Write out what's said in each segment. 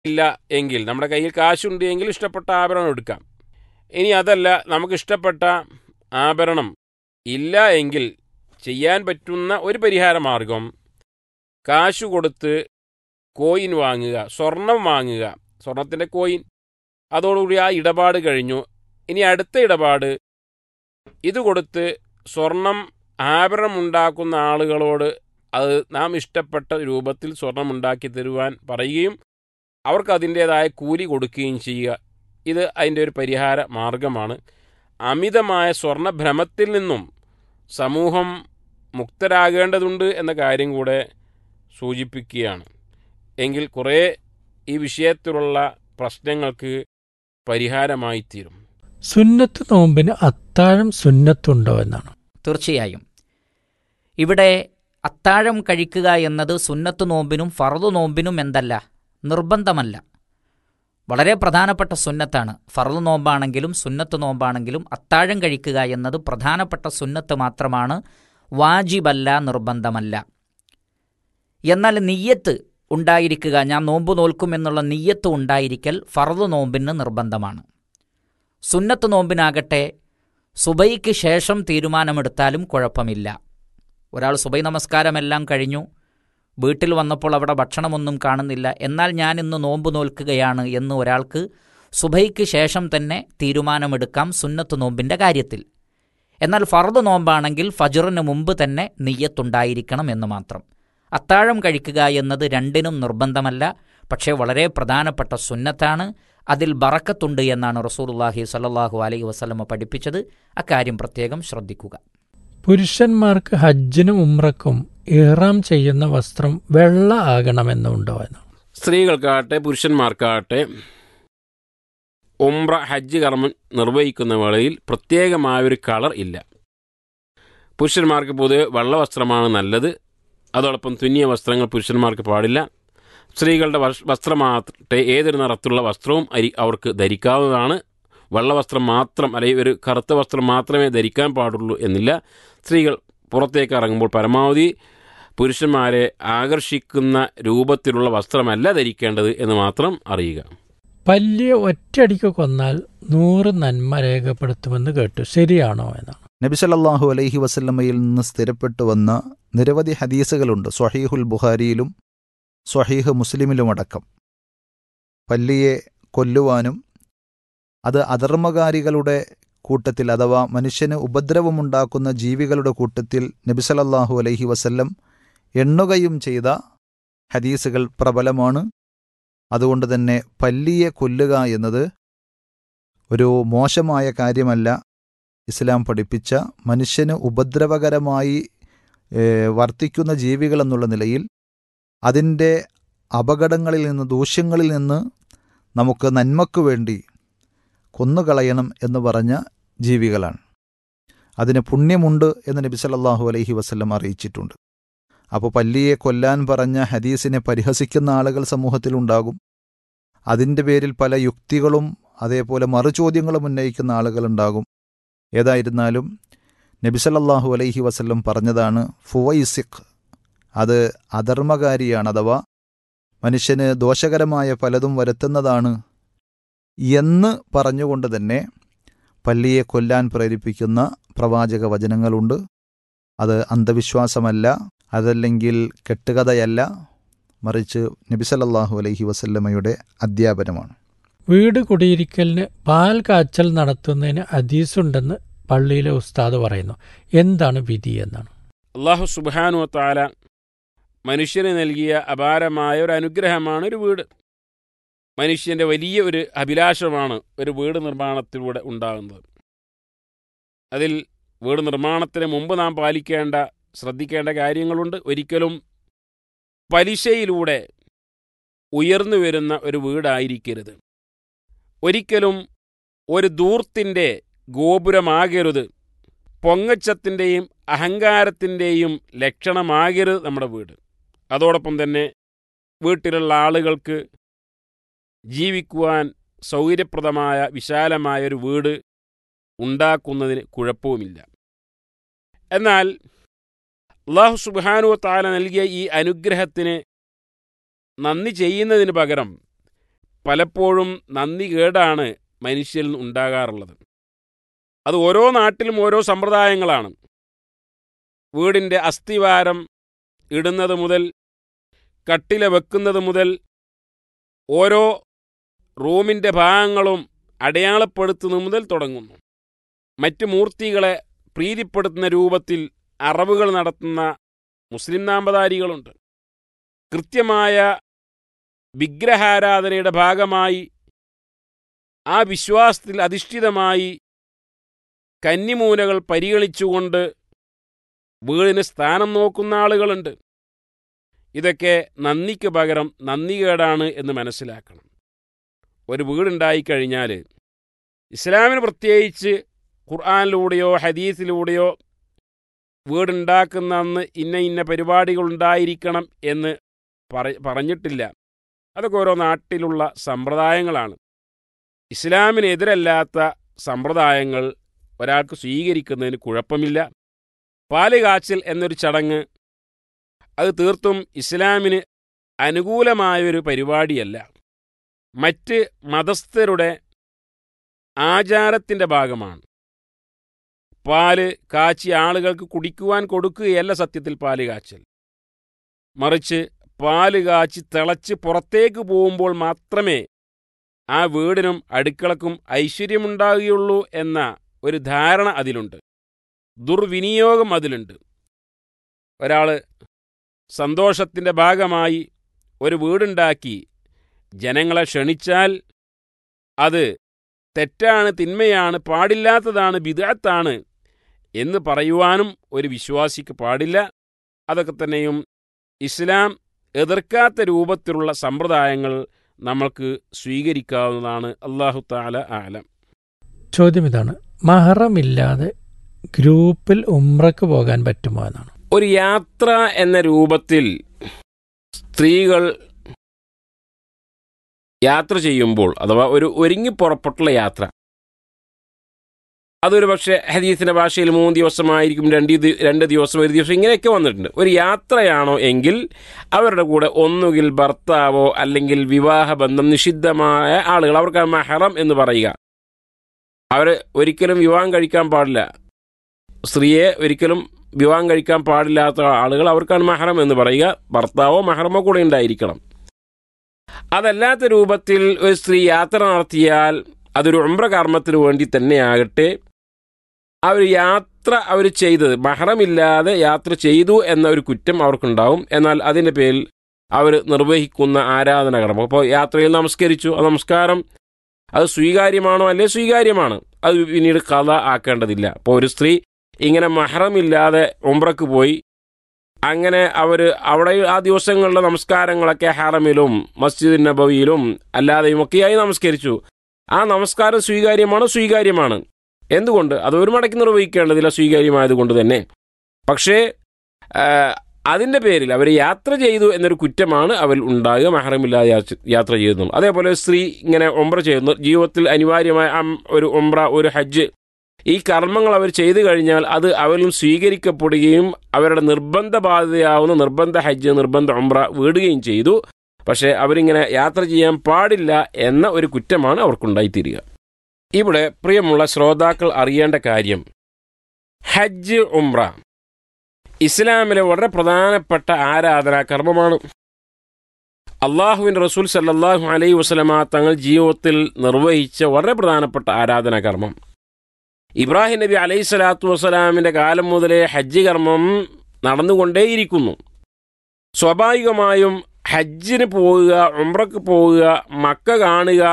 ഇല്ല എങ്കിൽ നമ്മുടെ കയ്യിൽ കാശുണ്ട് എങ്കിൽ ഇഷ്ടപ്പെട്ട ആഭരണം എടുക്കാം ഇനി അതല്ല നമുക്ക് ഇഷ്ടപ്പെട്ട ആഭരണം ഇല്ല എങ്കിൽ ചെയ്യാൻ പറ്റുന്ന ഒരു പരിഹാര മാർഗം കാശ് കൊടുത്ത് കോയിൻ വാങ്ങുക സ്വർണം വാങ്ങുക സ്വർണത്തിൻ്റെ കോയിൻ അതോടുകൂടി ആ ഇടപാട് കഴിഞ്ഞു ഇനി അടുത്ത ഇടപാട് ഇത് കൊടുത്ത് സ്വർണം ആഭരണം ഉണ്ടാക്കുന്ന ആളുകളോട് അത് നാം ഇഷ്ടപ്പെട്ട രൂപത്തിൽ സ്വർണം ഉണ്ടാക്കി തരുവാൻ പറയുകയും അവർക്ക് അതിൻ്റേതായ കൂലി കൊടുക്കുകയും ചെയ്യുക ഇത് അതിൻ്റെ ഒരു പരിഹാര മാർഗമാണ് അമിതമായ സ്വർണഭ്രമത്തിൽ നിന്നും സമൂഹം മുക്തരാകേണ്ടതുണ്ട് എന്ന കാര്യം കൂടെ സൂചിപ്പിക്കുകയാണ് എങ്കിൽ കുറേ ഈ വിഷയത്തിലുള്ള പ്രശ്നങ്ങൾക്ക് പരിഹാരമായി തീരും സുന്നത്ത് നോമ്പിന് അത്താഴം സുന്നത്തുണ്ടോ എന്നാണ് തീർച്ചയായും ഇവിടെ അത്താഴം കഴിക്കുക എന്നത് സുന്നത്ത് നോമ്പിനും ഫറദു നോമ്പിനും എന്തല്ല നിർബന്ധമല്ല വളരെ പ്രധാനപ്പെട്ട സുന്നത്താണ് ഫറദു നോമ്പാണെങ്കിലും സുന്നത്ത് നോമ്പാണെങ്കിലും അത്താഴം കഴിക്കുക എന്നത് പ്രധാനപ്പെട്ട സുന്നത്ത് മാത്രമാണ് വാജിബല്ല നിർബന്ധമല്ല എന്നാൽ നിയ്യത്ത് ഉണ്ടായിരിക്കുക ഞാൻ നോമ്പ് നോൽക്കും എന്നുള്ള നിയ്യത്ത് ഉണ്ടായിരിക്കൽ ഫറദു നോമ്പിന് നിർബന്ധമാണ് സുന്നത്ത് നോമ്പിനാകട്ടെ സുബൈക്ക് ശേഷം തീരുമാനമെടുത്താലും കുഴപ്പമില്ല ഒരാൾ സുബൈ നമസ്കാരമെല്ലാം കഴിഞ്ഞു വീട്ടിൽ വന്നപ്പോൾ അവിടെ ഭക്ഷണമൊന്നും കാണുന്നില്ല എന്നാൽ ഞാൻ ഇന്ന് നോമ്പ് നോൽക്കുകയാണ് എന്ന് ഒരാൾക്ക് സുബൈക്ക് ശേഷം തന്നെ തീരുമാനമെടുക്കാം സുന്നത്ത് നോമ്പിൻ്റെ കാര്യത്തിൽ എന്നാൽ ഫർദ് നോമ്പാണെങ്കിൽ ഫജറിന് മുമ്പ് തന്നെ നെയ്യത്തുണ്ടായിരിക്കണം എന്ന് മാത്രം അത്താഴം കഴിക്കുക എന്നത് രണ്ടിനും നിർബന്ധമല്ല പക്ഷേ വളരെ പ്രധാനപ്പെട്ട സുന്നത്താണ് അതിൽ ബറക്കത്തുണ്ട് എന്നാണ് റസൂലുള്ളാഹി സ്വല്ലല്ലാഹു അലൈഹി വസല്ലമ പഠിപ്പിച്ചത് അക്കാര്യം പ്രത്യേകം ശ്രദ്ധിക്കുക പുരുഷന്മാർക്ക് ഹജ്ജിനും ഉമ്രക്കും ഇഹ്റാം ചെയ്യുന്ന വസ്ത്രം വെള്ള ആകണമെന്നുണ്ടോ എന്ന് സ്ത്രീകൾക്കാകട്ടെ പുരുഷന്മാർക്കാകട്ടെ ഉംറ ഹജ്ജ് കർമ്മം നിർവഹിക്കുന്ന വേളയിൽ പ്രത്യേകമായൊരു കളർ ഇല്ല പുരുഷന്മാർക്ക് പൊതുവെ വെള്ള വസ്ത്രമാണ് നല്ലത് അതോടൊപ്പം തുന്നിയ വസ്ത്രങ്ങൾ പുരുഷന്മാർക്ക് പാടില്ല സ്ത്രീകളുടെ വസ്- വസ്ത്രമാകട്ടെ ഏതൊരു നിറത്തിലുള്ള വസ്ത്രവും അരി അവർക്ക് ധരിക്കാവുന്നതാണ് വെള്ള വസ്ത്രം മാത്രം അല്ലെങ്കിൽ ഒരു കറുത്ത വസ്ത്രം മാത്രമേ ധരിക്കാൻ പാടുള്ളൂ എന്നില്ല സ്ത്രീകൾ പുറത്തേക്ക് ഇറങ്ങുമ്പോൾ പരമാവധി പുരുഷന്മാരെ ആകർഷിക്കുന്ന രൂപത്തിലുള്ള വസ്ത്രമല്ല ധരിക്കേണ്ടത് എന്ന് മാത്രം അറിയുക പല്ലിയെ ഒറ്റയടിക്ക് കൊന്നാൽ നൂറ് നന്മ രേഖപ്പെടുത്തുമെന്ന് കേട്ടു ശരിയാണോ എന്നാണ് നബി സല്ലല്ലാഹു അലൈഹി വസല്ലമയിൽ നിന്ന് സ്ഥിരപ്പെട്ടു വന്ന നിരവധി ഹദീസുകളുണ്ട് സ്വഹീഹുൽ ബുഖാരിയിലും സ്വഹീഹ് മുസ്ലിമിലുമടക്കം പല്ലിയെ കൊല്ലുവാനും അത് അധർമ്മകാരികളുടെ കൂട്ടത്തിൽ അഥവാ മനുഷ്യന് ഉപദ്രവമുണ്ടാക്കുന്ന ജീവികളുടെ കൂട്ടത്തിൽ നബി സല്ലല്ലാഹു അലൈഹി വസല്ലം എണ്ണുകയും ചെയ്ത ഹദീസുകൾ പ്രബലമാണ് അതുകൊണ്ട് തന്നെ പല്ലിയെ കൊല്ലുക എന്നത് ഒരു മോശമായ കാര്യമല്ല ഇസ്ലാം പഠിപ്പിച്ച മനുഷ്യന് ഉപദ്രവകരമായി ഏഹ്, വർത്തിക്കുന്ന ജീവികളെന്നുള്ള നിലയിൽ അതിൻ്റെ അപകടങ്ങളിൽ നിന്ന് ദൂഷ്യങ്ങളിൽ നിന്ന് നമുക്ക് നന്മയ്ക്കു വേണ്ടി കൊന്നുകളയണം എന്ന് പറഞ്ഞ ജീവികളാണ് അതിന് പുണ്യമുണ്ട് എന്ന് നബി സല്ലല്ലാഹു അലൈഹി വസല്ലം അറിയിച്ചിട്ടുണ്ട് അപ്പോൾ പല്ലിയെ കൊല്ലാൻ പറഞ്ഞ ഹദീസിനെ പരിഹസിക്കുന്ന ആളുകൾ സമൂഹത്തിലുണ്ടാകും അതിൻ്റെ പേരിൽ പല യുക്തികളും അതേപോലെ മറുചോദ്യങ്ങളും ഉന്നയിക്കുന്ന ആളുകളുണ്ടാകും ഏതായിരുന്നാലും നബിസല്ലാഹു അലൈഹി വസല്ലം പറഞ്ഞതാണ് ഫുവൈസിഖ് അത് അധർമ്മകാരിയാണ് അഥവാ മനുഷ്യന് ദോഷകരമായ പലതും വരുത്തുന്നതാണ് എന്ന് പറഞ്ഞുകൊണ്ട് തന്നെ പല്ലിയെ കൊല്ലാൻ പ്രേരിപ്പിക്കുന്ന പ്രവാചക വചനങ്ങളുണ്ട് അത് അന്ധവിശ്വാസമല്ല അതല്ലെങ്കിൽ കെട്ടുകഥയല്ല മറിച്ച് നബിസല്ലാഹു അലൈഹി വസല്ലമയുടെ അധ്യാപനമാണ് വീട് കുടിയിരിക്കലിന് പാൽ കാച്ചൽ നടത്തുന്നതിന് ഹദീസുണ്ടെന്ന് പള്ളിയിലെ ഉസ്താദ് പറയുന്നു എന്താണ് വിധി എന്നാണ് അള്ളാഹു സുബാനു താല മനുഷ്യന് നൽകിയ അപാരമായ ഒരു അനുഗ്രഹമാണ് ഒരു വീട് മനുഷ്യൻ്റെ വലിയ ഒരു അഭിലാഷമാണ് ഒരു വീട് നിർമ്മാണത്തിലൂടെ ഉണ്ടാകുന്നത് അതിൽ വീട് നിർമ്മാണത്തിന് മുമ്പ് നാം പാലിക്കേണ്ട ശ്രദ്ധിക്കേണ്ട കാര്യങ്ങളുണ്ട് ഒരിക്കലും പലിശയിലൂടെ ഉയർന്നു വരുന്ന ഒരു വീടായിരിക്കരുത് ഒരിക്കലും ഒരു ദൂർത്തിൻ്റെ ഗോപുരമാകരുത് പൊങ്ങച്ചത്തിൻ്റെയും അഹങ്കാരത്തിൻ്റെയും ലക്ഷണമാകരുത് നമ്മുടെ വീട് അതോടൊപ്പം തന്നെ വീട്ടിലുള്ള ആളുകൾക്ക് ജീവിക്കുവാൻ സൗകര്യപ്രദമായ വിശാലമായ ഒരു വീട് ഉണ്ടാക്കുന്നതിന് കുഴപ്പവുമില്ല എന്നാൽ അള്ളാഹു സുബാനു താല നൽകിയ ഈ അനുഗ്രഹത്തിന് നന്ദി ചെയ്യുന്നതിന് പകരം പലപ്പോഴും നന്ദി കേടാണ് മനുഷ്യരിൽ ഉണ്ടാകാറുള്ളത് അത് ഓരോ നാട്ടിലും ഓരോ സമ്പ്രദായങ്ങളാണ് വീടിൻ്റെ അസ്ഥിവാരം ഇടുന്നത് മുതൽ കട്ടില വെക്കുന്നത് മുതൽ ഓരോ റൂമിൻ്റെ ഭാഗങ്ങളും അടയാളപ്പെടുത്തുന്നത് മുതൽ തുടങ്ങുന്നു മറ്റ് മൂർത്തികളെ പ്രീതിപ്പെടുത്തുന്ന രൂപത്തിൽ അറവുകൾ നടത്തുന്ന മുസ്ലിം നാമ്പധാരികളുണ്ട് കൃത്യമായ വിഗ്രഹാരാധനയുടെ ഭാഗമായി ആ വിശ്വാസത്തിൽ അധിഷ്ഠിതമായി കന്നിമൂലകൾ പരിഗണിച്ചുകൊണ്ട് വീടിന് സ്ഥാനം നോക്കുന്ന ആളുകളുണ്ട് ഇതൊക്കെ നന്ദിക്ക് പകരം നന്ദികേടാണ് എന്ന് മനസ്സിലാക്കണം ഒരു വീടുണ്ടായിക്കഴിഞ്ഞാൽ ഇസ്ലാമിന് പ്രത്യേകിച്ച് ഖുർആാനിലൂടെയോ ഹദീസിലൂടെയോ വീടുണ്ടാക്കുന്ന അന്ന് ഇന്ന ഇന്ന പരിപാടികൾ ഉണ്ടായിരിക്കണം എന്ന് പറ പറഞ്ഞിട്ടില്ല അതൊക്കെ ഓരോ നാട്ടിലുള്ള സമ്പ്രദായങ്ങളാണ് ഇസ്ലാമിനെതിരല്ലാത്ത സമ്പ്രദായങ്ങൾ ഒരാൾക്ക് സ്വീകരിക്കുന്നതിന് കുഴപ്പമില്ല പാല് കാച്ചൽ എന്നൊരു ചടങ്ങ് അത് തീർത്തും ഇസ്ലാമിന് അനുകൂലമായൊരു പരിപാടിയല്ല മറ്റ് മതസ്ഥരുടെ ആചാരത്തിൻ്റെ ഭാഗമാണ് പാല് കാച്ചി ആളുകൾക്ക് കുടിക്കുവാൻ കൊടുക്കുകയല്ല സത്യത്തിൽ പാല് കാച്ചൽ മറിച്ച് പാല് കാച്ചി തിളച്ച് പുറത്തേക്ക് പോകുമ്പോൾ മാത്രമേ ആ വീടിനും അടുക്കളക്കും ഐശ്വര്യമുണ്ടാകുകയുള്ളൂ എന്ന ഒരു ധാരണ അതിലുണ്ട് ദുർവിനിയോഗം അതിലുണ്ട് ഒരാൾ സന്തോഷത്തിൻ്റെ ഭാഗമായി ഒരു വീടുണ്ടാക്കി ജനങ്ങളെ ക്ഷണിച്ചാൽ അത് തെറ്റാണ് തിന്മയാണ് പാടില്ലാത്തതാണ് ബിദാത്താണ് എന്ന് പറയുവാനും ഒരു വിശ്വാസിക്ക് പാടില്ല അതൊക്കെ തന്നെയും ഇസ്ലാം എതിർക്കാത്ത രൂപത്തിലുള്ള സമ്പ്രദായങ്ങൾ നമ്മൾക്ക് സ്വീകരിക്കാവുന്നതാണ് അള്ളാഹു താല ആലം ചോദ്യം ഇതാണ് മഹറമില്ലാതെ ഗ്രൂപ്പിൽ ഉംറക്ക് പോകാൻ പറ്റുമോ എന്നാണ് ഒരു യാത്ര എന്ന രൂപത്തിൽ സ്ത്രീകൾ യാത്ര ചെയ്യുമ്പോൾ അഥവാ ഒരു ഒരുങ്ങി പുറപ്പെട്ടുള്ള യാത്ര അതൊരു പക്ഷേ ഹദീസിന്റെ ഭാഷയിൽ മൂന്ന് ദിവസമായിരിക്കും രണ്ട് ദി- രണ്ട് ദിവസം ഒരു ദിവസം ഇങ്ങനെയൊക്കെ വന്നിട്ടുണ്ട് ഒരു യാത്രയാണോ എങ്കിൽ അവരുടെ കൂടെ ഒന്നുകിൽ ഭർത്താവോ അല്ലെങ്കിൽ വിവാഹബന്ധം നിഷിദ്ധമായ ആളുകൾ അവർക്ക് മഹറം എന്ന് പറയുക അവർ ഒരിക്കലും വിവാഹം കഴിക്കാൻ പാടില്ല സ്ത്രീയെ ഒരിക്കലും വിവാഹം കഴിക്കാൻ പാടില്ലാത്ത ആളുകൾ അവർക്കാണ് മഹറം എന്ന് പറയുക ഭർത്താവോ മഹറമോ കൂടെ ഉണ്ടായിരിക്കണം അതല്ലാത്ത രൂപത്തിൽ ഒരു സ്ത്രീ യാത്ര നടത്തിയാൽ അതൊരു ഉംറ കർമ്മത്തിന് വേണ്ടി തന്നെയാകട്ടെ ആ ഒരു യാത്ര അവർ ചെയ്തത് മഹറമില്ലാതെ യാത്ര ചെയ്തു എന്ന ഒരു കുറ്റം അവർക്കുണ്ടാവും എന്നാൽ അതിൻ്റെ പേരിൽ അവർ നിർവഹിക്കുന്ന ആരാധന കർമ്മം അപ്പോൾ യാത്രയിൽ നമസ്കരിച്ചു ആ നമസ്കാരം അത് സ്വീകാര്യമാണോ അല്ലെ സ്വീകാര്യമാണ് അത് പിന്നീട് കഥ ആക്കേണ്ടതില്ല അപ്പോൾ ഒരു സ്ത്രീ ഇങ്ങനെ മഹറമില്ലാതെ ഉംറക്ക് പോയി അങ്ങനെ അവർ അവിടെ ആ ദിവസങ്ങളിലെ നമസ്കാരങ്ങളൊക്കെ ഹറമിലും മസ്ജിദ് നബവിയിലും അല്ലാതെയും ഒക്കെയായി നമസ്കരിച്ചു ആ നമസ്കാരം സ്വീകാര്യമാണോ സ്വീകാര്യമാണ് എന്തുകൊണ്ട് അത് ഒരു മടക്കി നിർവഹിക്കേണ്ടതില്ല സ്വീകാര്യമായതുകൊണ്ട് തന്നെ പക്ഷേ ആ, അതിൻ്റെ പേരിൽ അവർ യാത്ര ചെയ്തു എന്നൊരു കുറ്റമാണ് അവർ ഉണ്ടാകുക മഹറമില്ലാതെ യാത്ര- യാത്ര ചെയ്യുന്നു അതേപോലെ സ്ത്രീ ഇങ്ങനെ ഒമ്ര ചെയ്യുന്നു ജീവിതത്തിൽ അനിവാര്യമായ അം- ഒരു ഒമ്ര ഒരു ഹജ്ജ് ഈ കർമ്മങ്ങൾ അവർ ചെയ്തു കഴിഞ്ഞാൽ അത് അവരിലും സ്വീകരിക്കപ്പെടുകയും അവരുടെ നിർബന്ധ ബാധ്യതയാവുന്ന നിർബന്ധ ഹജ്ജ് നിർബന്ധ ഉംറ വീടുകയും ചെയ്തു പക്ഷേ അവരിങ്ങനെ യാത്ര ചെയ്യാൻ പാടില്ല എന്ന ഒരു കുറ്റമാണ് അവർക്കുണ്ടായിത്തീരുക ഇവിടെ പ്രിയമുള്ള ശ്രോതാക്കൾ അറിയേണ്ട കാര്യം ഹജ്ജ് ഉംറ ഇസ്ലാമിലെ വളരെ പ്രധാനപ്പെട്ട ആരാധനാ കർമ്മമാണ് അള്ളാഹുവിൻ്റെ റസൂൽ സല്ലല്ലാഹു അലൈഹി വസല്ലമ തങ്ങൾ ജീവിതത്തിൽ നിർവഹിച്ച വളരെ പ്രധാനപ്പെട്ട ആരാധനാ കർമ്മം ഇബ്രാഹിം നബി അലൈഹി സ്വലാത്തു വസ്സലാമിൻ്റെ കാലം മുതലേ ഹജ്ജ് കർമ്മം നടന്നുകൊണ്ടേയിരിക്കുന്നു സ്വാഭാവികമായും ഹജ്ജിന് പോവുക ഉംറക്ക് പോവുക മക്ക കാണുക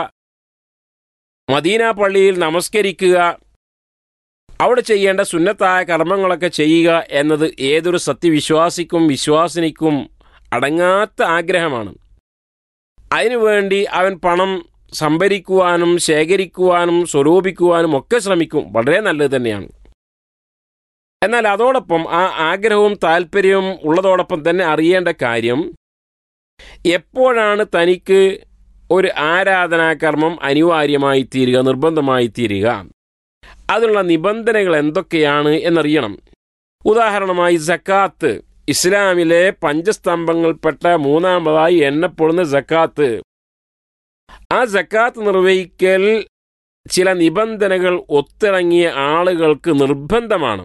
മദീന പള്ളിയിൽ നമസ്കരിക്കുക അവിടെ ചെയ്യേണ്ട സുന്നത്തായ കർമ്മങ്ങളൊക്കെ ചെയ്യുക എന്നത് ഏതൊരു സത്യവിശ്വാസിക്കും വിശ്വാസിനിക്കും അടങ്ങാത്ത ആഗ്രഹമാണ് അതിനുവേണ്ടി അവൻ പണം സംഭരിക്കുവാനും ശേഖരിക്കുവാനും സ്വരൂപിക്കുവാനും ഒക്കെ ശ്രമിക്കും വളരെ നല്ലത് തന്നെയാണ് എന്നാൽ അതോടൊപ്പം ആ ആഗ്രഹവും താല്പര്യവും ഉള്ളതോടൊപ്പം തന്നെ അറിയേണ്ട കാര്യം എപ്പോഴാണ് തനിക്ക് ഒരു ആരാധനാകർമ്മം അനിവാര്യമായി തീരുക നിർബന്ധമായി തീരുക അതിനുള്ള നിബന്ധനകൾ എന്തൊക്കെയാണ് എന്നറിയണം ഉദാഹരണമായി സക്കാത്ത് ഇസ്ലാമിലെ പഞ്ചസ്തംഭങ്ങൾപ്പെട്ട മൂന്നാമതായി എണ്ണപ്പെടുന്ന സക്കാത്ത് ആ സക്കാത്ത് നിർവഹിക്കൽ ചില നിബന്ധനകൾ ഒത്തിറങ്ങിയ ആളുകൾക്ക് നിർബന്ധമാണ്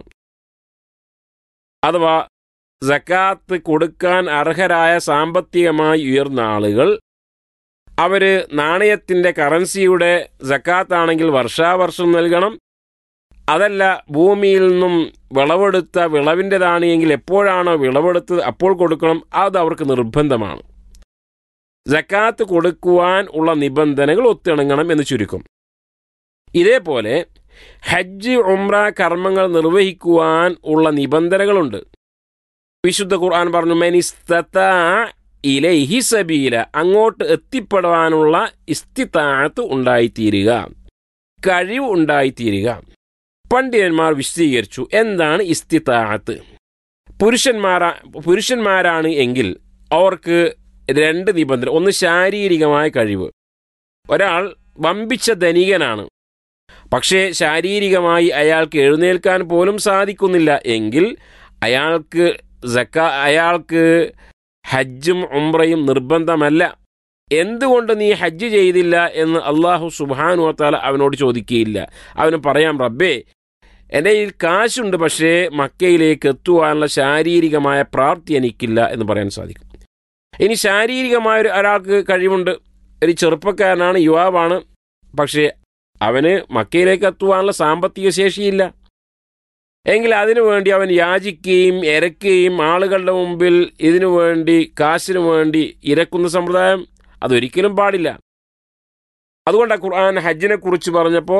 അഥവാ സക്കാത്ത് കൊടുക്കാൻ അർഹരായ സാമ്പത്തികമായി ഉയർന്ന ആളുകൾ അവര് നാണയത്തിന്റെ കറൻസിയുടെ സക്കാത്താണെങ്കിൽ വർഷാവർഷം നൽകണം അതല്ല ഭൂമിയിൽ നിന്നും വിളവെടുത്ത വിളവിൻ്റെതാണെങ്കിൽ എപ്പോഴാണോ വിളവെടുത്തത് അപ്പോൾ കൊടുക്കണം അത് അവർക്ക് നിർബന്ധമാണ് സക്കാത്ത് കൊടുക്കുവാൻ ഉള്ള നിബന്ധനകൾ ഒത്തിണങ്ങണം എന്ന് ചുരുക്കം ഇതേപോലെ ഹജ്ജ് ഉംറ കർമ്മങ്ങൾ നിർവഹിക്കുവാൻ ഉള്ള നിബന്ധനകളുണ്ട് വിശുദ്ധ ഖുർആൻ പറഞ്ഞു മെനിസ്തത്താ ഇലൈഹി സബീല അങ്ങോട്ട് എത്തിപ്പെടാനുള്ള ഇസ്തിത്താഴത്ത് ഉണ്ടായിത്തീരുക കഴിവ് ഉണ്ടായിത്തീരുക പണ്ഡിതന്മാർ വിശദീകരിച്ചു എന്താണ് ഇസ്തിത്താഴത്ത് പുരുഷന്മാരാ പുരുഷന്മാരാണ് എങ്കിൽ അവർക്ക് രണ്ട് നിബന്ധന ഒന്ന് ശാരീരികമായ കഴിവ് ഒരാൾ വമ്പിച്ച ധനികനാണ് പക്ഷേ ശാരീരികമായി അയാൾക്ക് എഴുന്നേൽക്കാൻ പോലും സാധിക്കുന്നില്ല എങ്കിൽ അയാൾക്ക് സക്ക അയാൾക്ക് ഹജ്ജും ഉംറയും നിർബന്ധമല്ല എന്തുകൊണ്ട് നീ ഹജ്ജ് ചെയ്തില്ല എന്ന് അള്ളാഹു സുബാനുവത്താല അവനോട് ചോദിക്കുകയില്ല അവന് പറയാം റബ്ബേ എൻ്റെ കയ്യിൽ കാശുണ്ട് പക്ഷേ മക്കയിലേക്ക് എത്തുവാനുള്ള ശാരീരികമായ പ്രാപ്തി എനിക്കില്ല എന്ന് പറയാൻ സാധിക്കും ഇനി ശാരീരികമായ ഒരു ഒരാൾക്ക് കഴിവുണ്ട് ഒരു ചെറുപ്പക്കാരനാണ് യുവാവാണ് പക്ഷേ അവന് മക്കയിലേക്ക് എത്തുവാനുള്ള സാമ്പത്തിക ശേഷിയില്ല എങ്കിൽ അതിനു വേണ്ടി അവൻ യാചിക്കുകയും ഇരക്കുകയും ആളുകളുടെ മുമ്പിൽ ഇതിനു വേണ്ടി കാശിനു വേണ്ടി ഇരക്കുന്ന സമ്പ്രദായം അതൊരിക്കലും പാടില്ല അതുകൊണ്ടാണ് ഖുർആൻ ഹജ്ജിനെ കുറിച്ച് പറഞ്ഞപ്പോൾ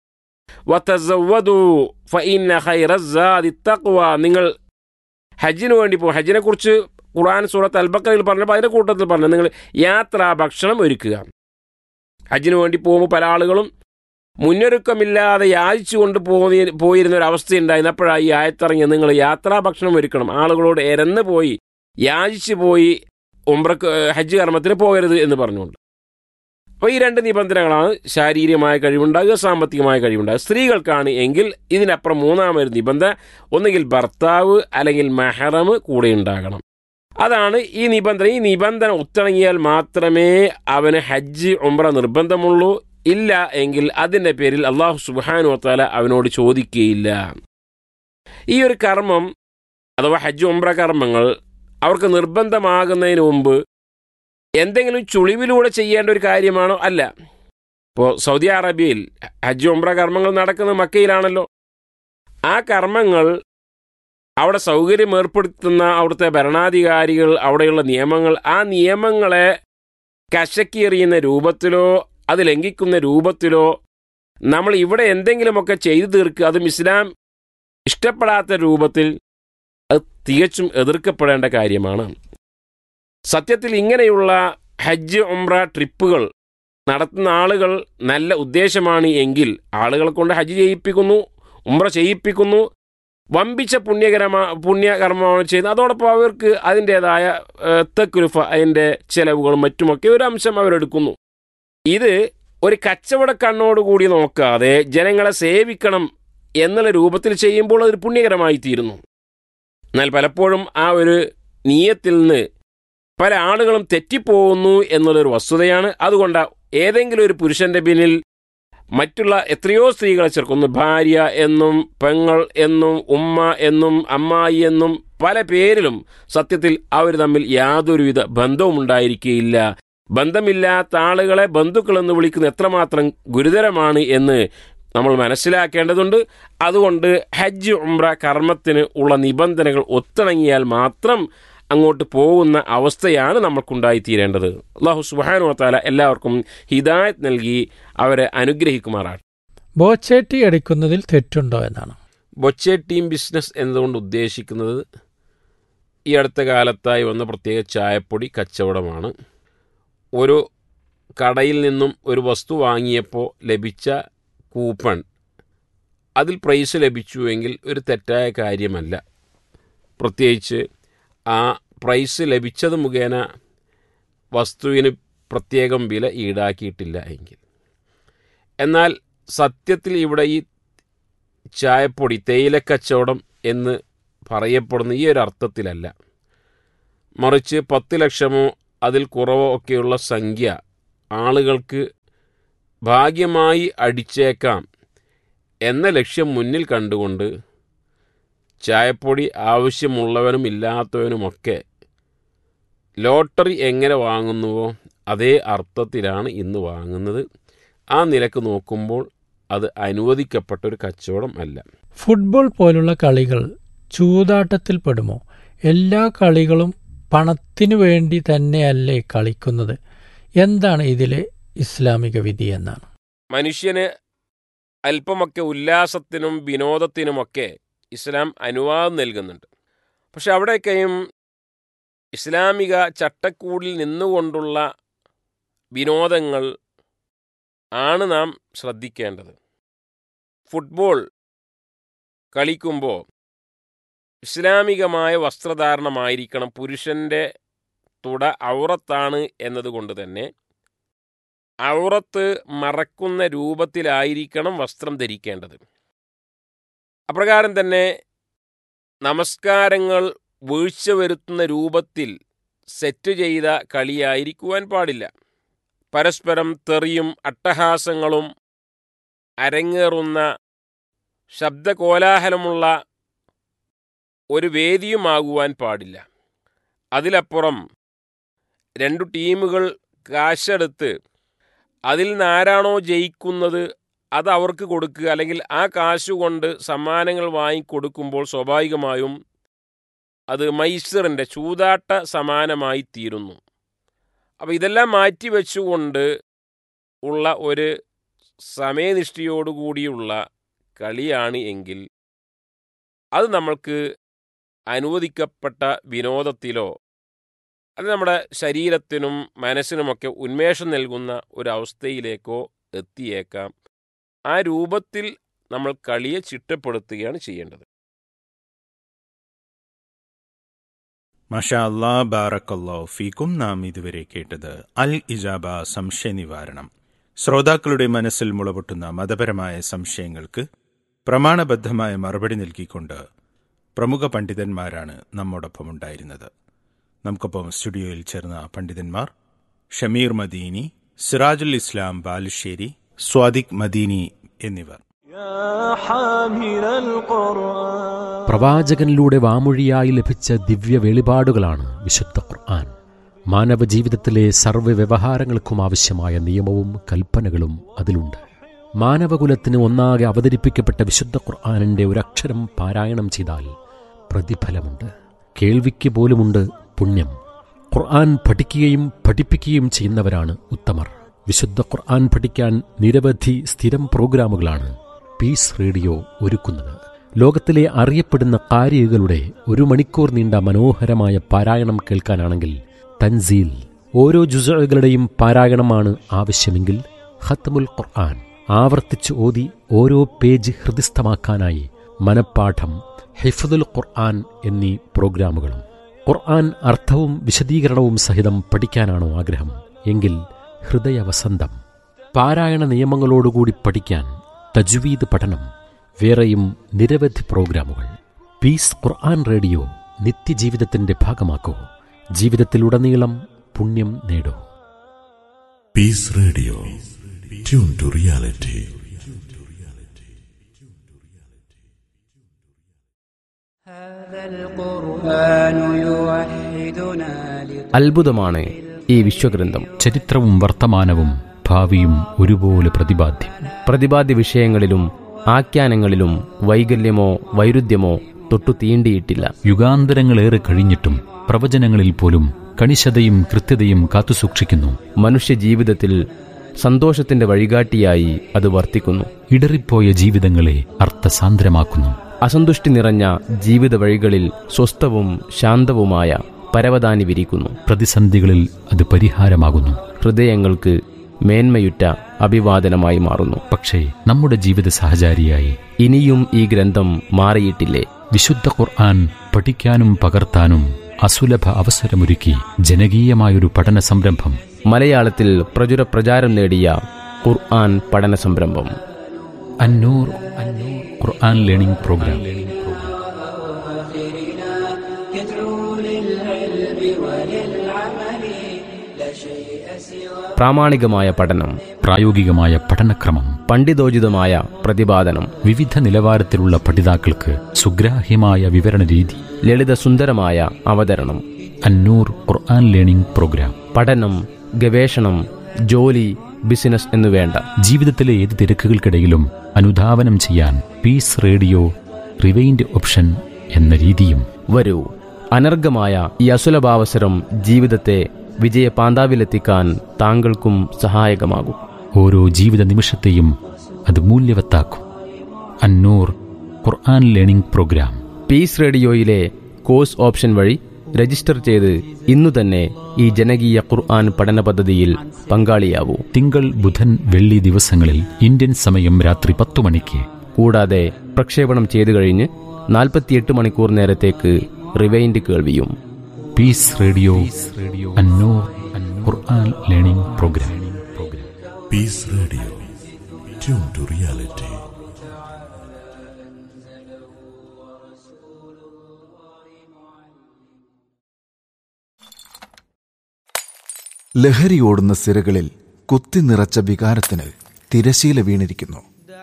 നിങ്ങൾ ഹജ്ജിന് വേണ്ടി പോകും ഹജ്ജിനെ കുറിച്ച് ഖുർആൻ സൂറത്ത് അൽബക്കറിൽ പറഞ്ഞപ്പോൾ അതിന്റെ കൂട്ടത്തിൽ പറഞ്ഞു നിങ്ങൾ യാത്രാ ഭക്ഷണം ഒരുക്കുക ഹജ്ജിന് വേണ്ടി പോകുമ്പോൾ പല ആളുകളും മുന്നൊരുക്കമില്ലാതെ യാചിച്ചുകൊണ്ട് പോയി പോയിരുന്ന ഒരു അവസ്ഥയുണ്ടായിരുന്നു അപ്പോഴാണ് ഈ ആയത്തിറങ്ങി നിങ്ങൾ യാത്രാ ഭക്ഷണം ഒരുക്കണം ആളുകളോട് എരന്ന് പോയി യാചിച്ചു പോയി ഉംറക്ക് ഹജ്ജ് കർമ്മത്തിന് പോകരുത് എന്ന് പറഞ്ഞുകൊണ്ട് അപ്പോൾ ഈ രണ്ട് നിബന്ധനകളാണ് ശാരീരികമായ കഴിവുണ്ടാകുക സാമ്പത്തികമായ കഴിവുണ്ടാകുക സ്ത്രീകൾക്കാണ് എങ്കിൽ ഇതിനപ്പുറം മൂന്നാമൊരു നിബന്ധന ഒന്നുകിൽ ഭർത്താവ് അല്ലെങ്കിൽ മെഹറം കൂടെ ഉണ്ടാകണം അതാണ് ഈ നിബന്ധന ഈ നിബന്ധന ഒത്തിണങ്ങിയാൽ മാത്രമേ അവന് ഹജ്ജ് ഉംറ നിർബന്ധമുള്ളൂ ഇല്ല എങ്കിൽ അതിൻ്റെ പേരിൽ അള്ളാഹു സുബാനു വത്താല അവനോട് ചോദിക്കുകയില്ല ഈ ഒരു കർമ്മം അഥവാ ഹജ്ജ് ഉംറ കർമ്മങ്ങൾ അവർക്ക് നിർബന്ധമാകുന്നതിന് മുമ്പ് എന്തെങ്കിലും ചുളിവിലൂടെ ചെയ്യേണ്ട ഒരു കാര്യമാണോ അല്ല ഇപ്പോൾ സൗദി അറേബ്യയിൽ ഹജ്ജ് ഉംറ കർമ്മങ്ങൾ നടക്കുന്നത് മക്കയിലാണല്ലോ ആ കർമ്മങ്ങൾ അവിടെ സൗകര്യം ഏർപ്പെടുത്തുന്ന അവിടുത്തെ ഭരണാധികാരികൾ അവിടെയുള്ള നിയമങ്ങൾ ആ നിയമങ്ങളെ കശക്കിയെറിയുന്ന രൂപത്തിലോ അത് ലംഘിക്കുന്ന രൂപത്തിലോ നമ്മൾ ഇവിടെ എന്തെങ്കിലുമൊക്കെ ചെയ്തു തീർക്കുക അതും ഇസ്ലാം ഇഷ്ടപ്പെടാത്ത രൂപത്തിൽ അത് തികച്ചും എതിർക്കപ്പെടേണ്ട കാര്യമാണ് സത്യത്തിൽ ഇങ്ങനെയുള്ള ഹജ്ജ് ഉംറ ട്രിപ്പുകൾ നടത്തുന്ന ആളുകൾ നല്ല ഉദ്ദേശമാണ് എങ്കിൽ ആളുകളെ കൊണ്ട് ഹജ്ജ് ചെയ്യിപ്പിക്കുന്നു ഉംറ ചെയ്യിപ്പിക്കുന്നു വമ്പിച്ച പുണ്യകരമാ പുണ്യകർമ്മമാണ് ചെയ്യുന്നത് അതോടൊപ്പം അവർക്ക് അതിൻ്റെതായ തെക്കുരുഫ അതിൻ്റെ ചെലവുകളും മറ്റുമൊക്കെ ഒരു അംശം അവരെടുക്കുന്നു ഇത് ഒരു കച്ചവട കണ്ണോടുകൂടി നോക്കാതെ ജനങ്ങളെ സേവിക്കണം എന്നുള്ള രൂപത്തിൽ ചെയ്യുമ്പോൾ അതൊരു പുണ്യകരമായി തീരുന്നു എന്നാൽ പലപ്പോഴും ആ ഒരു നീയത്തിൽ നിന്ന് പല ആളുകളും തെറ്റിപ്പോകുന്നു എന്നുള്ളൊരു വസ്തുതയാണ് അതുകൊണ്ട് ഏതെങ്കിലും ഒരു പുരുഷന്റെ പിന്നിൽ മറ്റുള്ള എത്രയോ സ്ത്രീകളെ ചേർക്കുന്നു ഭാര്യ എന്നും പെങ്ങൾ എന്നും ഉമ്മ എന്നും അമ്മായി എന്നും പല പേരിലും സത്യത്തിൽ അവർ തമ്മിൽ യാതൊരുവിധ ബന്ധവും ഉണ്ടായിരിക്കുകയില്ല ബന്ധമില്ലാത്ത ആളുകളെ ബന്ധുക്കൾ എന്ന് വിളിക്കുന്ന എത്രമാത്രം ഗുരുതരമാണ് എന്ന് നമ്മൾ മനസ്സിലാക്കേണ്ടതുണ്ട് അതുകൊണ്ട് ഹജ്ജ് ഉംറ കർമ്മത്തിന് ഉള്ള നിബന്ധനകൾ ഒത്തിണങ്ങിയാൽ മാത്രം അങ്ങോട്ട് പോകുന്ന അവസ്ഥയാണ് നമ്മൾക്കുണ്ടായിത്തീരേണ്ടത് അള്ളാഹു സുബാനു താല എല്ലാവർക്കും ഹിദായത്ത് നൽകി അവരെ അനുഗ്രഹിക്കുമാറാട്ടെ ബോച്ചേട്ടി അടിക്കുന്നതിൽ തെറ്റുണ്ടോ എന്നാണ് ബൊച്ചെ ടീം ബിസിനസ് എന്നതുകൊണ്ട് ഉദ്ദേശിക്കുന്നത് ഈ അടുത്ത കാലത്തായി വന്ന പ്രത്യേക ചായപ്പൊടി കച്ചവടമാണ് ഒരു കടയിൽ നിന്നും ഒരു വസ്തു വാങ്ങിയപ്പോൾ ലഭിച്ച കൂപ്പൺ അതിൽ പ്രൈസ് ലഭിച്ചുവെങ്കിൽ ഒരു തെറ്റായ കാര്യമല്ല പ്രത്യേകിച്ച് ആ പ്രൈസ് ലഭിച്ചത് മുഖേന വസ്തുവിന് പ്രത്യേകം വില ഈടാക്കിയിട്ടില്ല എങ്കിൽ എന്നാൽ സത്യത്തിൽ ഇവിടെ ഈ ചായപ്പൊടി തേയിലക്കച്ചവടം എന്ന് പറയപ്പെടുന്ന ഈ ഒരു അർത്ഥത്തിലല്ല മറിച്ച് പത്ത് ലക്ഷമോ അതിൽ കുറവോ ഒക്കെയുള്ള സംഖ്യ ആളുകൾക്ക് ഭാഗ്യമായി അടിച്ചേക്കാം എന്ന ലക്ഷ്യം മുന്നിൽ കണ്ടുകൊണ്ട് ചായപ്പൊടി ആവശ്യമുള്ളവനും ഇല്ലാത്തവനുമൊക്കെ ലോട്ടറി എങ്ങനെ വാങ്ങുന്നുവോ അതേ അർത്ഥത്തിലാണ് ഇന്ന് വാങ്ങുന്നത് ആ നിലക്ക് നോക്കുമ്പോൾ അത് അനുവദിക്കപ്പെട്ട ഒരു കച്ചവടം അല്ല ഫുട്ബോൾ പോലുള്ള കളികൾ ചൂതാട്ടത്തിൽ പെടുമോ എല്ലാ കളികളും പണത്തിനു വേണ്ടി തന്നെയല്ലേ കളിക്കുന്നത് എന്താണ് ഇതിലെ ഇസ്ലാമിക വിധി എന്നാണ് മനുഷ്യന് അല്പമൊക്കെ ഉല്ലാസത്തിനും വിനോദത്തിനുമൊക്കെ ഇസ്ലാം അനുവാദം നൽകുന്നുണ്ട് പക്ഷെ അവിടെയൊക്കെയും ഇസ്ലാമിക ചട്ടക്കൂടിൽ നിന്നുകൊണ്ടുള്ള വിനോദങ്ങൾ ആണ് നാം ശ്രദ്ധിക്കേണ്ടത് ഫുട്ബോൾ കളിക്കുമ്പോൾ ഇസ്ലാമികമായ വസ്ത്രധാരണമായിരിക്കണം പുരുഷൻ്റെ തുട ഔറത്താണ് എന്നതുകൊണ്ട് തന്നെ ഔറത്ത് മറക്കുന്ന രൂപത്തിലായിരിക്കണം വസ്ത്രം ധരിക്കേണ്ടത് അപ്രകാരം തന്നെ നമസ്കാരങ്ങൾ വീഴ്ച വരുത്തുന്ന രൂപത്തിൽ സെറ്റ് ചെയ്ത കളിയായിരിക്കുവാൻ പാടില്ല പരസ്പരം തെറിയും അട്ടഹാസങ്ങളും അരങ്ങേറുന്ന ശബ്ദകോലാഹലമുള്ള ഒരു വേദിയുമാകുവാൻ പാടില്ല അതിലപ്പുറം രണ്ടു ടീമുകൾ കാശെടുത്ത് അതിൽ നിന്നാരാണോ ജയിക്കുന്നത് അത് അവർക്ക് കൊടുക്കുക അല്ലെങ്കിൽ ആ കാശ് കൊണ്ട് സമ്മാനങ്ങൾ വാങ്ങിക്കൊടുക്കുമ്പോൾ സ്വാഭാവികമായും അത് മൈസറിൻ്റെ ചൂതാട്ട സമാനമായി തീരുന്നു അപ്പോൾ ഇതെല്ലാം മാറ്റി വെച്ചുകൊണ്ട് ഉള്ള ഒരു സമയനിഷ്ഠയോടുകൂടിയുള്ള കളിയാണ് എങ്കിൽ അത് നമ്മൾക്ക് അനുവദിക്കപ്പെട്ട വിനോദത്തിലോ അത് നമ്മുടെ ശരീരത്തിനും മനസ്സിനുമൊക്കെ ഉന്മേഷം നൽകുന്ന ഒരവസ്ഥയിലേക്കോ എത്തിയേക്കാം ആ രൂപത്തിൽ നമ്മൾ കളിയെ ചിട്ടപ്പെടുത്തുകയാണ് ചെയ്യേണ്ടത് മഷാ അല്ലാ ബാറക്കല്ലോ ഫീക്കും നാം ഇതുവരെ കേട്ടത് അൽ ഇജാബ സംശയ നിവാരണം ശ്രോതാക്കളുടെ മനസ്സിൽ മുളപൊട്ടുന്ന മതപരമായ സംശയങ്ങൾക്ക് പ്രമാണബദ്ധമായ മറുപടി നൽകിക്കൊണ്ട് പ്രമുഖ പണ്ഡിതന്മാരാണ് നമ്മോടൊപ്പം ഉണ്ടായിരുന്നത് നമുക്കൊപ്പം സ്റ്റുഡിയോയിൽ ചേർന്ന പണ്ഡിതന്മാർ ഷമീർ മദീനി സിറാജുൽ ഇസ്ലാം ബാലുശ്ശേരി സ്വാദിഖ് മദീനി എന്നിവർ പ്രവാചകനിലൂടെ വാമൊഴിയായി ലഭിച്ച ദിവ്യ വെളിപാടുകളാണ് വിശുദ്ധ ഖുർആൻ മാനവ ജീവിതത്തിലെ സർവ്വ വ്യവഹാരങ്ങൾക്കും ആവശ്യമായ നിയമവും കൽപ്പനകളും അതിലുണ്ട് മാനവകുലത്തിന് ഒന്നാകെ അവതരിപ്പിക്കപ്പെട്ട വിശുദ്ധ ഖുർആാനിൻ്റെ ഒരക്ഷരം പാരായണം ചെയ്താൽ പ്രതിഫലമുണ്ട് കേൾവിക്ക് പോലുമുണ്ട് പുണ്യം ഖുർആൻ പഠിക്കുകയും പഠിപ്പിക്കുകയും ചെയ്യുന്നവരാണ് ഉത്തമർ വിശുദ്ധ ഖുർആൻ പഠിക്കാൻ നിരവധി സ്ഥിരം പ്രോഗ്രാമുകളാണ് പീസ് റേഡിയോ ഒരുക്കുന്നത് ലോകത്തിലെ അറിയപ്പെടുന്ന കാരികളുടെ ഒരു മണിക്കൂർ നീണ്ട മനോഹരമായ പാരായണം കേൾക്കാനാണെങ്കിൽ തൻസീൽ ഓരോ ജുസകളുടെയും പാരായണമാണ് ആവശ്യമെങ്കിൽ ഖത്മുൽ ഖുർആൻ ആവർത്തിച്ച് ഓതി ഓരോ പേജ് ഹൃദിസ്ഥമാക്കാനായി മനപ്പാഠം ഹിഫ്ദുൽ ഖുർആൻ എന്നീ പ്രോഗ്രാമുകളും ഖുർആൻ അർത്ഥവും വിശദീകരണവും സഹിതം പഠിക്കാനാണോ ആഗ്രഹം എങ്കിൽ ഹൃദയവസന്തം പാരായണ നിയമങ്ങളോടുകൂടി പഠിക്കാൻ തജ്വീദ് പഠനം വേറെയും നിരവധി പ്രോഗ്രാമുകൾ പീസ് ഖുർആൻ റേഡിയോ നിത്യജീവിതത്തിന്റെ ഭാഗമാക്കൂ ജീവിതത്തിലുടനീളം പുണ്യം നേടൂ Peace Radio. Tune to reality. അത്ഭുതമാണ് ഈ വിശ്വഗ്രന്ഥം ചരിത്രവും വർത്തമാനവും ഭാവിയും ഒരുപോലെ പ്രതിപാദ്യം പ്രതിപാദ്യ വിഷയങ്ങളിലും ആഖ്യാനങ്ങളിലും വൈകല്യമോ വൈരുദ്ധ്യമോ തൊട്ടു തീണ്ടിയിട്ടില്ല യുഗാന്തരങ്ങളേറെ കഴിഞ്ഞിട്ടും പ്രവചനങ്ങളിൽ പോലും കണിശതയും കൃത്യതയും കാത്തുസൂക്ഷിക്കുന്നു മനുഷ്യ ജീവിതത്തിൽ സന്തോഷത്തിന്റെ വഴികാട്ടിയായി അത് വർത്തിക്കുന്നു ഇടറിപ്പോയ ജീവിതങ്ങളെ അർത്ഥസാന്ദ്രമാക്കുന്നു അസന്തുഷ്ടി നിറഞ്ഞ ജീവിത വഴികളിൽ സ്വസ്ഥവും ശാന്തവുമായ പരവതാനി വിരിക്കുന്നു പ്രതിസന്ധികളിൽ അത് പരിഹാരമാകുന്നു ഹൃദയങ്ങൾക്ക് മേന്മയുറ്റ അഭിവാദനമായി മാറുന്നു പക്ഷേ നമ്മുടെ ജീവിത സഹചാരിയായി ഇനിയും ഈ ഗ്രന്ഥം മാറിയിട്ടില്ലേ വിശുദ്ധ ഖുർആൻ പഠിക്കാനും പകർത്താനും അസുലഭ അവസരമൊരുക്കി ജനകീയമായൊരു പഠന സംരംഭം മലയാളത്തിൽ പ്രചുര പ്രചാരം നേടിയ ഖുർആൻ പഠന സംരംഭം അന്നൂർ അന്നൂർ ഖുർആൻ ലേണിംഗ് പ്രോഗ്രാം പ്രാമാണികമായ പഠനം പ്രായോഗികമായ പഠനക്രമം പണ്ഡിതോചിതമായ പ്രതിപാദനം വിവിധ നിലവാരത്തിലുള്ള പഠിതാക്കൾക്ക് സുഗ്രാഹ്യമായ വിവരണ രീതി ലളിതസുന്ദരമായ അവതരണം അന്നൂർ ഖുർആൻ ലേണിംഗ് പ്രോഗ്രാം പഠനം ഗവേഷണം ജോലി ബിസിനസ് എന്നു വേണ്ട ജീവിതത്തിലെ ഏത് തിരക്കുകൾക്കിടയിലും അനുധാവനം ചെയ്യാൻ പീസ് റേഡിയോ റിവൈൻഡ് ഓപ്ഷൻ എന്ന രീതിയും വരൂ അനർഘമായ ഈ അസുലഭാവസരം ജീവിതത്തെ വിജയ പാന്താവിലെത്തിക്കാൻ താങ്കൾക്കും സഹായകമാകും ഓരോ ജീവിത നിമിഷത്തെയും അത് മൂല്യവത്താക്കും Annoor Quran learning program peace റേഡിയോയിലെ കോഴ്സ് ഓപ്ഷൻ വഴി രജിസ്റ്റർ ചെയ്ത് ഇന്നു തന്നെ ഈ ജനകീയ ഖുർആൻ പഠന പദ്ധതിയിൽ പങ്കാളിയാവൂ തിങ്കൾ ബുധൻ വെള്ളി ദിവസങ്ങളിൽ ഇന്ത്യൻ സമയം രാത്രി പത്തു മണിക്ക് കൂടാതെ പ്രക്ഷേപണം ചെയ്തു കഴിഞ്ഞ് നാൽപ്പത്തിയെട്ട് മണിക്കൂർ നേരത്തേക്ക് റിവൈൻഡ് കേൾവിയും peace radio Annoor Quran learning program Peace Radio. Tune to reality. ലഹരിയോടുന്ന സിരകളിൽ കുത്തി നിറച്ച വികാരത്തിന് തിരശീല വീണിരിക്കുന്നു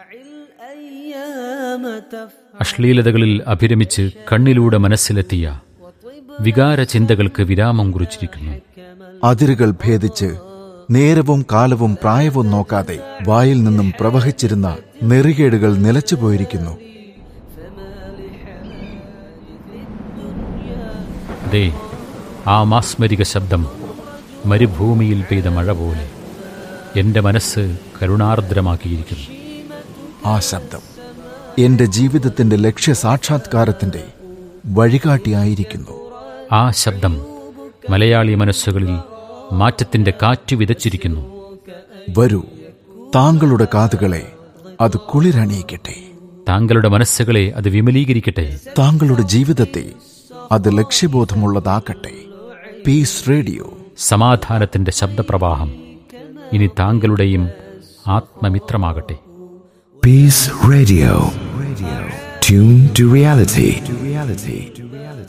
അശ്ലീലതകളിൽ അഭിരമിച്ച് കണ്ണിലൂടെ മനസ്സിലെത്തിയ വികാര ചിന്തകൾക്ക് വിരാമം കുറിച്ചിരിക്കുന്നു അതിരുകൾ ഭേദിച്ച് നേരവും കാലവും പ്രായവും നോക്കാതെ വായിൽ നിന്നും പ്രവഹിച്ചിരുന്ന നെറികേടുകൾ നിലച്ചുപോയിരിക്കുന്നു ദേ ആ മാസ്മരിക ശബ്ദം മരുഭൂമിയിൽ പെയ്ത മഴ പോലെ എൻ്റെ മനസ്സ് കരുണാർദ്രമാക്കിയിരിക്കുന്നു ആ ശബ്ദം എന്റെ ജീവിതത്തിന്റെ ലക്ഷ്യ സാക്ഷാത്കാരത്തിന്റെ വഴികാട്ടിയായിരിക്കുന്നു ആ ശബ്ദം മലയാളി മനസ്സുകളിൽ മാറ്റത്തിൻ്റെ കാറ്റ് വിതച്ചിരിക്കുന്നു വരൂ താങ്കളുടെ കാതുകളെ അത് കുളിരണിയിക്കട്ടെ താങ്കളുടെ മനസ്സുകളെ അത് വിമലീകരിക്കട്ടെ താങ്കളുടെ ജീവിതത്തെ അത് ലക്ഷ്യബോധമുള്ളതാക്കട്ടെ പീസ് റേഡിയോ സമാധാനത്തിൻ്റെ ശബ്ദപ്രവാഹം ഇനി താങ്കളുടെയും ആത്മമിത്രമാകട്ടെ Peace Radio. Tune to reality.